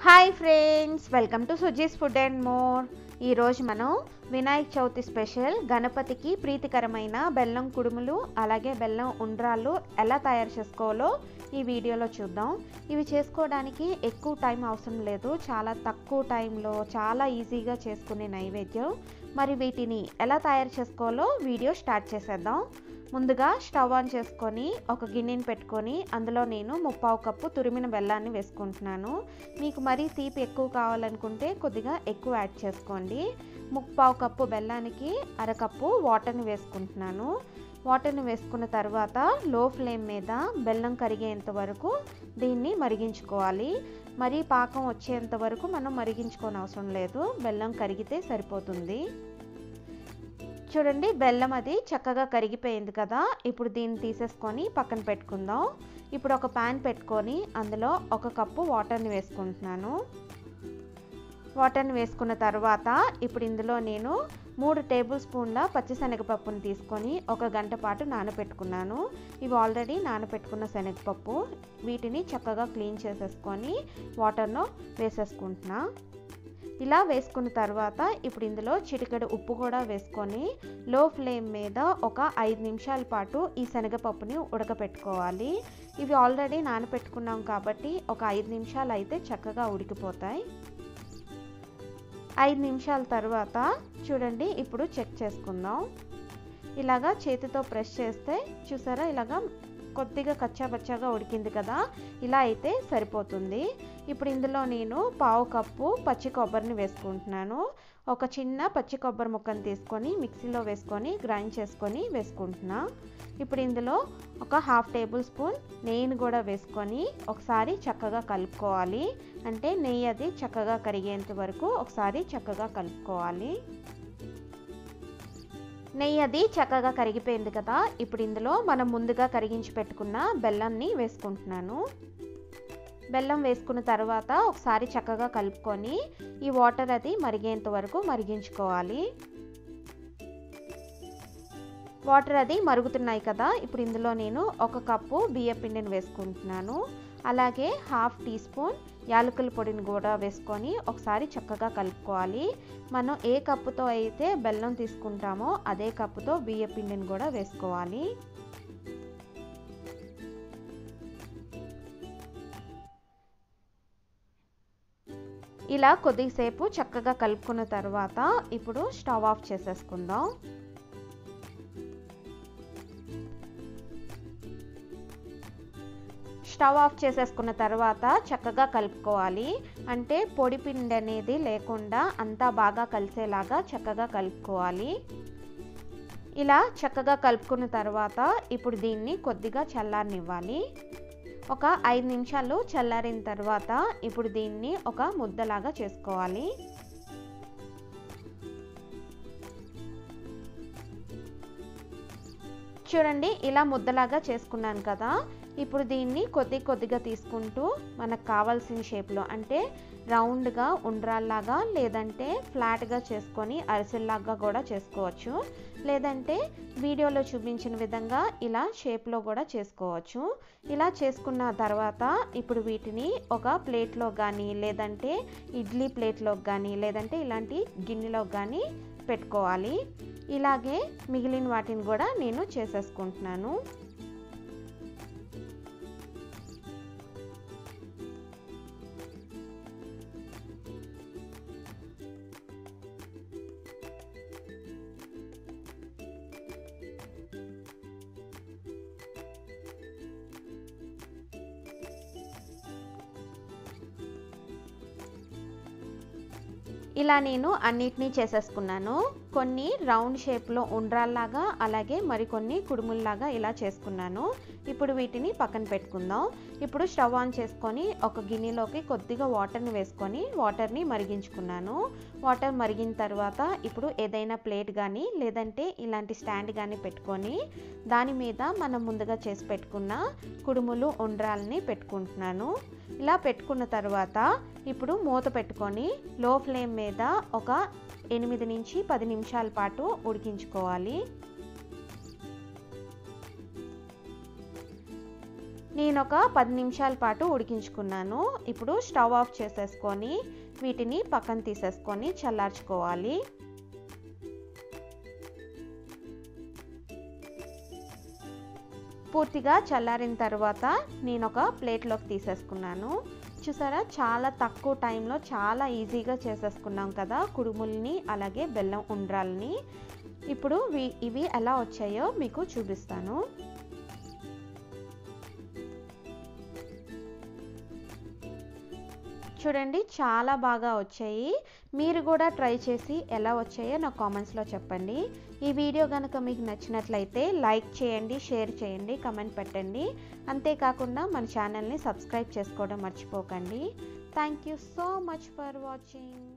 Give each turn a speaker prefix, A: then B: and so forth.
A: hi friends welcome to Suji's food and more ఈరోజు మనం Vinayaka Chavithi special గణపతికి ప్రీతికరమైన బెల్లం కుడుములు అలాగే బెల్లం ఉండ్రాళ్ళు ఎలా తయారు చేసుకోవాలో ఈ వీడియోలో చూద్దాం ఇవి చేసుకోవడానికి ఎక్కువ టైం అవసరం లేదు చాలా తక్కువ టైంలో చాలా ఈజీగా చేసుకునే నైవేద్యం మరి వీటిని ఎలా తయారు చేసుకోవాలో వీడియో స్టార్ట్ చేసేద్దాం ముందుగా స్టవ్ ఆన్ చేసుకొని ఒక గిన్నెని పెట్టుకొని అందులో నేను ముప్పావు కప్పు తురిమిన బెల్లాన్ని వేసుకుంటున్నాను మీకు మరీ తీపి ఎక్కువ కావాలనుకుంటే కొద్దిగా ఎక్కువ యాడ్ చేసుకోండి ముప్పావు కప్పు బెల్లానికి అరకప్పు వాటర్ని వేసుకుంటున్నాను వాటర్ని వేసుకున్న తర్వాత లో ఫ్లేమ్ మీద బెల్లం కరిగేంత వరకు దీన్ని మరిగించుకోవాలి మరీ పాకం వచ్చేంత వరకు మనం మరిగించుకోని అవసరం లేదు బెల్లం కరిగితే సరిపోతుంది చూడండి బెల్లం అది చక్కగా కరిగిపోయింది కదా ఇప్పుడు దీన్ని తీసేసుకొని పక్కన పెట్టుకుందాం ఇప్పుడు ఒక ప్యాన్ పెట్టుకొని అందులో ఒక కప్పు వాటర్ని వేసుకుంటున్నాను వాటర్ని వేసుకున్న తర్వాత ఇప్పుడు ఇందులో నేను మూడు టేబుల్ స్పూన్ల పచ్చిశనగపప్పుని తీసుకొని ఒక గంట పాటు నానబెట్టుకున్నాను ఇవి ఆల్రెడీ నానబెట్టుకున్న శనగపప్పు వీటిని చక్కగా క్లీన్ చేసేసుకొని వాటర్లో వేసేసుకుంటున్నా ఇలా వేసుకున్న తర్వాత ఇప్పుడు ఇందులో చిటికెడు ఉప్పు కూడా వేసుకొని లో ఫ్లేమ్ మీద ఒక ఐదు నిమిషాల పాటు ఈ శనగపప్పుని ఉడకపెట్టుకోవాలి ఇవి ఆల్రెడీ నానపెట్టుకున్నాం కాబట్టి ఒక ఐదు నిమిషాలు అయితే చక్కగా ఉడికిపోతాయి ఐదు నిమిషాల తర్వాత చూడండి ఇప్పుడు చెక్ చేసుకుందాం ఇలాగా చేతితో ప్రెస్ చేస్తే చూసారా ఇలాగా కొద్దిగా కచ్చాబచ్చాగా ఉడికింది కదా ఇలా అయితే సరిపోతుంది ఇప్పుడు ఇందులో నేను పావు కప్పు పచ్చి కొబ్బరిని వేసుకుంటున్నాను ఒక చిన్న పచ్చి కొబ్బరి ముక్కను తీసుకొని మిక్సీలో వేసుకొని గ్రైండ్ చేసుకొని వేసుకుంటున్నా ఇప్పుడు ఇందులో ఒక హాఫ్ టేబుల్ స్పూన్ నెయ్యిని కూడా వేసుకొని ఒకసారి చక్కగా కలుపుకోవాలి అంటే నెయ్యి అది చక్కగా కరిగేంత వరకు ఒకసారి చక్కగా కలుపుకోవాలి నెయ్యి అది చక్కగా కరిగిపోయింది కదా ఇప్పుడు ఇందులో మనం ముందుగా కరిగించి పెట్టుకున్న బెల్లాన్ని వేసుకుంటున్నాను బెల్లం వేసుకున్న తర్వాత ఒకసారి చక్కగా కలుపుకొని ఈ వాటర్ అది మరిగేంత వరకు మరిగించుకోవాలి వాటర్ అది మరుగుతున్నాయి కదా ఇప్పుడు ఇందులో నేను ఒక కప్పు బియ్య పిండిని వేసుకుంటున్నాను అలాగే హాఫ్ టీ స్పూన్ యాలకుల పొడిని కూడా వేసుకొని ఒకసారి చక్కగా కలుపుకోవాలి మనం ఏ కప్పుతో అయితే బెల్లం తీసుకుంటామో అదే కప్పుతో బియ్య పిండిని కూడా వేసుకోవాలి ఇలా కొద్దిసేపు చక్కగా కలుపుకున్న తర్వాత ఇప్పుడు స్టవ్ ఆఫ్ చేసేసుకుందాం స్టవ్ ఆఫ్ చేసేసుకున్న తర్వాత చక్కగా కలుపుకోవాలి అంటే పొడి పిండి అనేది లేకుండా అంతా బాగా కలిసేలాగా చక్కగా కలుపుకోవాలి ఇలా చక్కగా కలుపుకున్న తర్వాత ఇప్పుడు దీన్ని కొద్దిగా చల్లారనివ్వాలి ఒక ఐదు నిమిషాలు చల్లారిన తర్వాత ఇప్పుడు దీన్ని ఒక ముద్దలాగా చేసుకోవాలి చూడండి ఇలా ముద్దలాగా చేసుకున్నాను కదా ఇప్పుడు దీన్ని కొద్ది కొద్దిగా తీసుకుంటూ మనకు కావాల్సిన షేప్లో అంటే రౌండ్గా ఉండ్రాల్లాగా లేదంటే ఫ్లాట్గా చేసుకొని అరిసెల్లాగా కూడా చేసుకోవచ్చు లేదంటే వీడియోలో చూపించిన విధంగా ఇలా షేప్లో కూడా చేసుకోవచ్చు ఇలా చేసుకున్న తర్వాత ఇప్పుడు వీటిని ఒక ప్లేట్లో కానీ లేదంటే ఇడ్లీ ప్లేట్లో కానీ లేదంటే ఇలాంటి గిన్నెలో కానీ పెట్టుకోవాలి ఇలాగే మిగిలిన వాటిని కూడా నేను చేసేసుకుంటున్నాను ఇలా నేను అన్నిటినీ చేసేసుకున్నాను కొన్ని రౌండ్ షేప్లో ఉండ్రాల్లాగా అలాగే మరికొన్ని కుడుముల్లాగా ఇలా చేసుకున్నాను ఇప్పుడు వీటిని పక్కన పెట్టుకుందాం ఇప్పుడు స్టవ్ ఆన్ చేసుకొని ఒక గిన్నెలోకి కొద్దిగా వాటర్ని వేసుకొని వాటర్ని మరిగించుకున్నాను వాటర్ మరిగిన తర్వాత ఇప్పుడు ఏదైనా ప్లేట్ కానీ లేదంటే ఇలాంటి స్టాండ్ కానీ పెట్టుకొని దాని మీద మనం ముందుగా చేసి పెట్టుకున్న కుడుములు ఉండ్రాలని పెట్టుకుంటున్నాను ఇలా పెట్టుకున్న తర్వాత ఇప్పుడు మూత పెట్టుకొని లో ఫ్లేమ్ మీద ఒక ఎనిమిది నుంచి పది నిమిషాల పాటు ఉడికించుకోవాలి నేను ఒక పది నిమిషాల పాటు ఉడికించుకున్నాను ఇప్పుడు స్టవ్ ఆఫ్ చేసేసుకొని వీటిని పక్కన తీసేసుకొని చల్లార్చుకోవాలి పూర్తిగా చల్లారిన తర్వాత నేను ఒక ప్లేట్లోకి తీసేసుకున్నాను చూసారా చాలా తక్కువ టైంలో చాలా ఈజీగా చేసేసుకున్నాం కదా కుడుముల్ని అలాగే బెల్లం ఉండ్రాల్ని ఇప్పుడు ఇవి ఎలా వచ్చాయో మీకు చూపిస్తాను చూడండి చాలా బాగా వచ్చాయి మీరు కూడా ట్రై చేసి ఎలా వచ్చాయో నాకు కామెంట్స్లో చెప్పండి ఈ వీడియో కనుక మీకు నచ్చినట్లయితే లైక్ చేయండి షేర్ చేయండి కమెంట్ పెట్టండి అంతేకాకుండా మన ఛానల్ని సబ్స్క్రైబ్ చేసుకోవడం మర్చిపోకండి thank you so much for watching